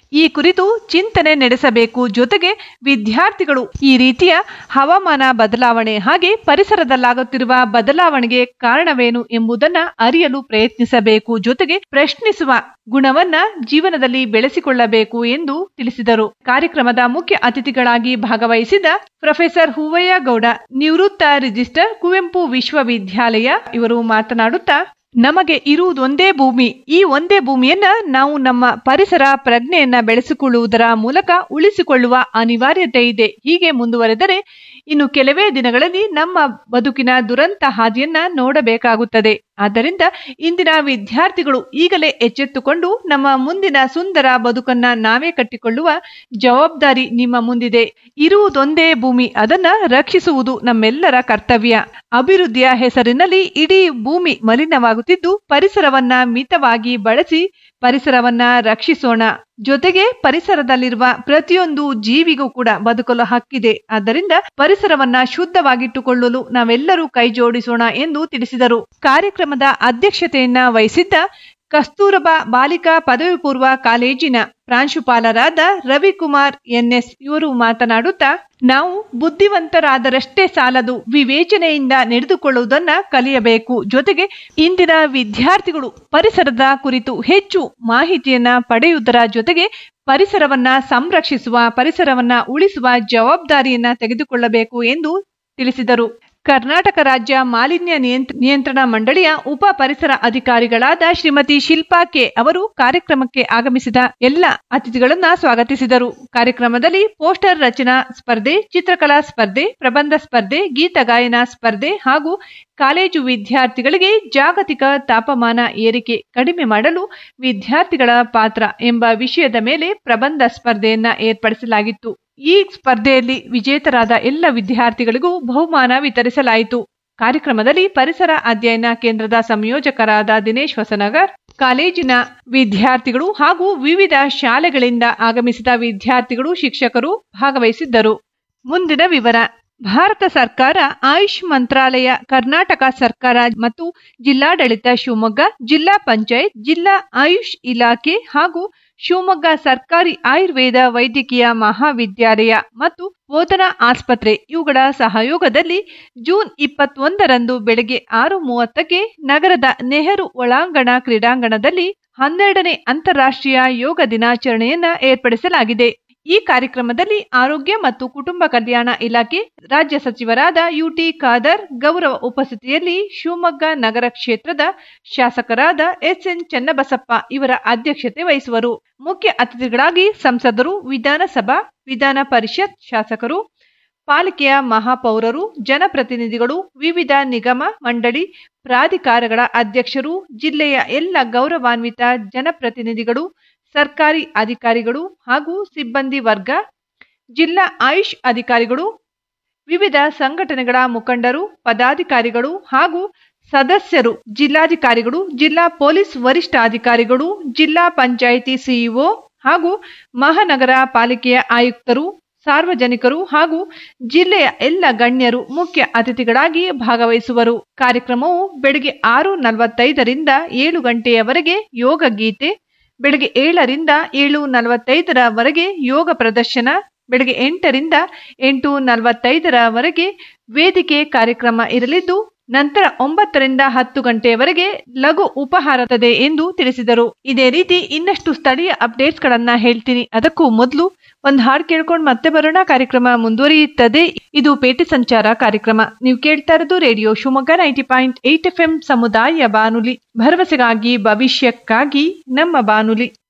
ಈ ಕುರಿತು ಚಿಂತನೆ ನಡೆಸಬೇಕು ಜೊತೆಗೆ ವಿದ್ಯಾರ್ಥಿಗಳು ಈ ರೀತಿಯ ಹವಾಮಾನ ಬದಲಾವಣೆ ಹಾಗೆ ಪರಿಸರದಲ್ಲಾಗುತ್ತಿರುವ ಬದಲಾವಣೆಗೆ ಕಾರಣವೇನು ಎಂಬುದನ್ನ ಅರಿಯಲು ಪ್ರಯತ್ನಿಸಬೇಕು ಜೊತೆಗೆ ಪ್ರಶ್ನಿಸುವ ಗುಣವನ್ನ ಜೀವನದಲ್ಲಿ ಬೆಳೆಸಿಕೊಳ್ಳಬೇಕು ಎಂದು ತಿಳಿಸಿದರು ಕಾರ್ಯಕ್ರಮದ ಮುಖ್ಯ ಅತಿಥಿಗಳಾಗಿ ಭಾಗವಹಿಸಿದ ಪ್ರೊಫೆಸರ್ ಹೂವಯ್ಯ ಗೌಡ ನಿವೃತ್ತ ರಿಜಿಸ್ಟರ್ ಕುವೆಂಪು ವಿಶ್ವವಿದ್ಯಾಲಯ ಇವರು ಮಾತನಾಡುತ್ತಾ ನಮಗೆ ಇರುವುದೊಂದೇ ಭೂಮಿ ಈ ಒಂದೇ ಭೂಮಿಯನ್ನ ನಾವು ನಮ್ಮ ಪರಿಸರ ಪ್ರಜ್ಞೆಯನ್ನ ಬೆಳೆಸಿಕೊಳ್ಳುವುದರ ಮೂಲಕ ಉಳಿಸಿಕೊಳ್ಳುವ ಅನಿವಾರ್ಯತೆ ಇದೆ ಹೀಗೆ ಮುಂದುವರೆದರೆ ಇನ್ನು ಕೆಲವೇ ದಿನಗಳಲ್ಲಿ ನಮ್ಮ ಬದುಕಿನ ದುರಂತ ಹಾದಿಯನ್ನ ನೋಡಬೇಕಾಗುತ್ತದೆ ಆದ್ದರಿಂದ ಇಂದಿನ ವಿದ್ಯಾರ್ಥಿಗಳು ಈಗಲೇ ಎಚ್ಚೆತ್ತುಕೊಂಡು ನಮ್ಮ ಮುಂದಿನ ಸುಂದರ ಬದುಕನ್ನ ನಾವೇ ಕಟ್ಟಿಕೊಳ್ಳುವ ಜವಾಬ್ದಾರಿ ನಿಮ್ಮ ಮುಂದಿದೆ ಇರುವುದೊಂದೇ ಭೂಮಿ ಅದನ್ನ ರಕ್ಷಿಸುವುದು ನಮ್ಮೆಲ್ಲರ ಕರ್ತವ್ಯ ಅಭಿವೃದ್ಧಿಯ ಹೆಸರಿನಲ್ಲಿ ಇಡೀ ಭೂಮಿ ಮಲಿನವಾಗುತ್ತಿದ್ದು ಪರಿಸರವನ್ನ ಮಿತವಾಗಿ ಬಳಸಿ ಪರಿಸರವನ್ನ ರಕ್ಷಿಸೋಣ ಜೊತೆಗೆ ಪರಿಸರದಲ್ಲಿರುವ ಪ್ರತಿಯೊಂದು ಜೀವಿಗೂ ಕೂಡ ಬದುಕಲು ಹಕ್ಕಿದೆ ಆದ್ದರಿಂದ ಪರಿಸರವನ್ನ ಶುದ್ಧವಾಗಿಟ್ಟುಕೊಳ್ಳಲು ನಾವೆಲ್ಲರೂ ಕೈ ಜೋಡಿಸೋಣ ಎಂದು ತಿಳಿಸಿದರು ಕಾರ್ಯಕ್ರಮದ ಅಧ್ಯಕ್ಷತೆಯನ್ನ ವಹಿಸಿದ್ದ ಕಸ್ತೂರಬಾ ಬಾಲಿಕಾ ಪದವಿ ಪೂರ್ವ ಕಾಲೇಜಿನ ಪ್ರಾಂಶುಪಾಲರಾದ ರವಿಕುಮಾರ್ ಎನ್ಎಸ್ ಇವರು ಮಾತನಾಡುತ್ತಾ ನಾವು ಬುದ್ಧಿವಂತರಾದರಷ್ಟೇ ಸಾಲದು ವಿವೇಚನೆಯಿಂದ ನಡೆದುಕೊಳ್ಳುವುದನ್ನ ಕಲಿಯಬೇಕು ಜೊತೆಗೆ ಇಂದಿನ ವಿದ್ಯಾರ್ಥಿಗಳು ಪರಿಸರದ ಕುರಿತು ಹೆಚ್ಚು ಮಾಹಿತಿಯನ್ನ ಪಡೆಯುವುದರ ಜೊತೆಗೆ ಪರಿಸರವನ್ನ ಸಂರಕ್ಷಿಸುವ ಪರಿಸರವನ್ನ ಉಳಿಸುವ ಜವಾಬ್ದಾರಿಯನ್ನ ತೆಗೆದುಕೊಳ್ಳಬೇಕು ಎಂದು ತಿಳಿಸಿದರು ಕರ್ನಾಟಕ ರಾಜ್ಯ ಮಾಲಿನ್ಯ ನಿಯಂತ್ರಣ ಮಂಡಳಿಯ ಉಪ ಪರಿಸರ ಅಧಿಕಾರಿಗಳಾದ ಶ್ರೀಮತಿ ಶಿಲ್ಪಾ ಕೆ ಅವರು ಕಾರ್ಯಕ್ರಮಕ್ಕೆ ಆಗಮಿಸಿದ ಎಲ್ಲ ಅತಿಥಿಗಳನ್ನ ಸ್ವಾಗತಿಸಿದರು ಕಾರ್ಯಕ್ರಮದಲ್ಲಿ ಪೋಸ್ಟರ್ ರಚನಾ ಸ್ಪರ್ಧೆ ಚಿತ್ರಕಲಾ ಸ್ಪರ್ಧೆ ಪ್ರಬಂಧ ಸ್ಪರ್ಧೆ ಗೀತ ಗಾಯನ ಸ್ಪರ್ಧೆ ಹಾಗೂ ಕಾಲೇಜು ವಿದ್ಯಾರ್ಥಿಗಳಿಗೆ ಜಾಗತಿಕ ತಾಪಮಾನ ಏರಿಕೆ ಕಡಿಮೆ ಮಾಡಲು ವಿದ್ಯಾರ್ಥಿಗಳ ಪಾತ್ರ ಎಂಬ ವಿಷಯದ ಮೇಲೆ ಪ್ರಬಂಧ ಸ್ಪರ್ಧೆಯನ್ನ ಏರ್ಪಡಿಸಲಾಗಿತ್ತು ಈ ಸ್ಪರ್ಧೆಯಲ್ಲಿ ವಿಜೇತರಾದ ಎಲ್ಲ ವಿದ್ಯಾರ್ಥಿಗಳಿಗೂ ಬಹುಮಾನ ವಿತರಿಸಲಾಯಿತು ಕಾರ್ಯಕ್ರಮದಲ್ಲಿ ಪರಿಸರ ಅಧ್ಯಯನ ಕೇಂದ್ರದ ಸಂಯೋಜಕರಾದ ದಿನೇಶ್ ಹೊಸನಗರ್ ಕಾಲೇಜಿನ ವಿದ್ಯಾರ್ಥಿಗಳು ಹಾಗೂ ವಿವಿಧ ಶಾಲೆಗಳಿಂದ ಆಗಮಿಸಿದ ವಿದ್ಯಾರ್ಥಿಗಳು ಶಿಕ್ಷಕರು ಭಾಗವಹಿಸಿದ್ದರು ಮುಂದಿನ ವಿವರ ಭಾರತ ಸರ್ಕಾರ ಆಯುಷ್ ಮಂತ್ರಾಲಯ ಕರ್ನಾಟಕ ಸರ್ಕಾರ ಮತ್ತು ಜಿಲ್ಲಾಡಳಿತ ಶಿವಮೊಗ್ಗ ಜಿಲ್ಲಾ ಪಂಚಾಯತ್ ಜಿಲ್ಲಾ ಆಯುಷ್ ಇಲಾಖೆ ಹಾಗೂ ಶಿವಮೊಗ್ಗ ಸರ್ಕಾರಿ ಆಯುರ್ವೇದ ವೈದ್ಯಕೀಯ ಮಹಾವಿದ್ಯಾಲಯ ಮತ್ತು ಬೋಧನಾ ಆಸ್ಪತ್ರೆ ಇವುಗಳ ಸಹಯೋಗದಲ್ಲಿ ಜೂನ್ ಇಪ್ಪತ್ತೊಂದರಂದು ಬೆಳಗ್ಗೆ ಆರು ಮೂವತ್ತಕ್ಕೆ ನಗರದ ನೆಹರು ಒಳಾಂಗಣ ಕ್ರೀಡಾಂಗಣದಲ್ಲಿ ಹನ್ನೆರಡನೇ ಅಂತಾರಾಷ್ಟ್ರೀಯ ಯೋಗ ದಿನಾಚರಣೆಯನ್ನ ಏರ್ಪಡಿಸಲಾಗಿದೆ ಈ ಕಾರ್ಯಕ್ರಮದಲ್ಲಿ ಆರೋಗ್ಯ ಮತ್ತು ಕುಟುಂಬ ಕಲ್ಯಾಣ ಇಲಾಖೆ ರಾಜ್ಯ ಸಚಿವರಾದ ಯುಟಿ ಖಾದರ್ ಗೌರವ ಉಪಸ್ಥಿತಿಯಲ್ಲಿ ಶಿವಮೊಗ್ಗ ನಗರ ಕ್ಷೇತ್ರದ ಶಾಸಕರಾದ ಎಸ್ಎನ್ ಚನ್ನಬಸಪ್ಪ ಇವರ ಅಧ್ಯಕ್ಷತೆ ವಹಿಸುವರು ಮುಖ್ಯ ಅತಿಥಿಗಳಾಗಿ ಸಂಸದರು ವಿಧಾನಸಭಾ ವಿಧಾನ ಪರಿಷತ್ ಶಾಸಕರು ಪಾಲಿಕೆಯ ಮಹಾಪೌರರು ಜನಪ್ರತಿನಿಧಿಗಳು ವಿವಿಧ ನಿಗಮ ಮಂಡಳಿ ಪ್ರಾಧಿಕಾರಗಳ ಅಧ್ಯಕ್ಷರು ಜಿಲ್ಲೆಯ ಎಲ್ಲ ಗೌರವಾನ್ವಿತ ಜನಪ್ರತಿನಿಧಿಗಳು ಸರ್ಕಾರಿ ಅಧಿಕಾರಿಗಳು ಹಾಗೂ ಸಿಬ್ಬಂದಿ ವರ್ಗ ಜಿಲ್ಲಾ ಆಯುಷ್ ಅಧಿಕಾರಿಗಳು ವಿವಿಧ ಸಂಘಟನೆಗಳ ಮುಖಂಡರು ಪದಾಧಿಕಾರಿಗಳು ಹಾಗೂ ಸದಸ್ಯರು ಜಿಲ್ಲಾಧಿಕಾರಿಗಳು ಜಿಲ್ಲಾ ಪೊಲೀಸ್ ವರಿಷ್ಠಾಧಿಕಾರಿಗಳು ಜಿಲ್ಲಾ ಪಂಚಾಯಿತಿ ಸಿಇಒ ಹಾಗೂ ಮಹಾನಗರ ಪಾಲಿಕೆಯ ಆಯುಕ್ತರು ಸಾರ್ವಜನಿಕರು ಹಾಗೂ ಜಿಲ್ಲೆಯ ಎಲ್ಲ ಗಣ್ಯರು ಮುಖ್ಯ ಅತಿಥಿಗಳಾಗಿ ಭಾಗವಹಿಸುವರು ಕಾರ್ಯಕ್ರಮವು ಬೆಳಗ್ಗೆ ಆರು ನಲವತ್ತೈದರಿಂದ ಏಳು ಗಂಟೆಯವರೆಗೆ ಯೋಗ ಗೀತೆ ಬೆಳಗ್ಗೆ ಏಳರಿಂದ ಏಳು ನಲವತ್ತೈದರವರೆಗೆ ಯೋಗ ಪ್ರದರ್ಶನ ಬೆಳಗ್ಗೆ ಎಂಟರಿಂದ ಎಂಟು ನಲವತ್ತೈದರವರೆಗೆ ವೇದಿಕೆ ಕಾರ್ಯಕ್ರಮ ಇರಲಿದ್ದು ನಂತರ ಒಂಬತ್ತರಿಂದ ಹತ್ತು ಗಂಟೆಯವರೆಗೆ ಲಘು ಉಪಹಾರತದೆ ಎಂದು ತಿಳಿಸಿದರು ಇದೇ ರೀತಿ ಇನ್ನಷ್ಟು ಸ್ಥಳೀಯ ಅಪ್ಡೇಟ್ಸ್ ಗಳನ್ನ ಹೇಳ್ತೀನಿ ಅದಕ್ಕೂ ಮೊದಲು ಒಂದು ಹಾಡು ಕೇಳ್ಕೊಂಡು ಮತ್ತೆ ಬರೋಣ ಕಾರ್ಯಕ್ರಮ ಮುಂದುವರಿಯುತ್ತದೆ ಇದು ಪೇಟೆ ಸಂಚಾರ ಕಾರ್ಯಕ್ರಮ ನೀವು ಕೇಳ್ತಾ ಇರೋದು radio Shivamogga ninety point eight F M ಸಮುದಾಯ ಬಾನುಲಿ ಭರವಸೆಗಾಗಿ ಭವಿಷ್ಯಕ್ಕಾಗಿ ನಮ್ಮ ಬಾನುಲಿ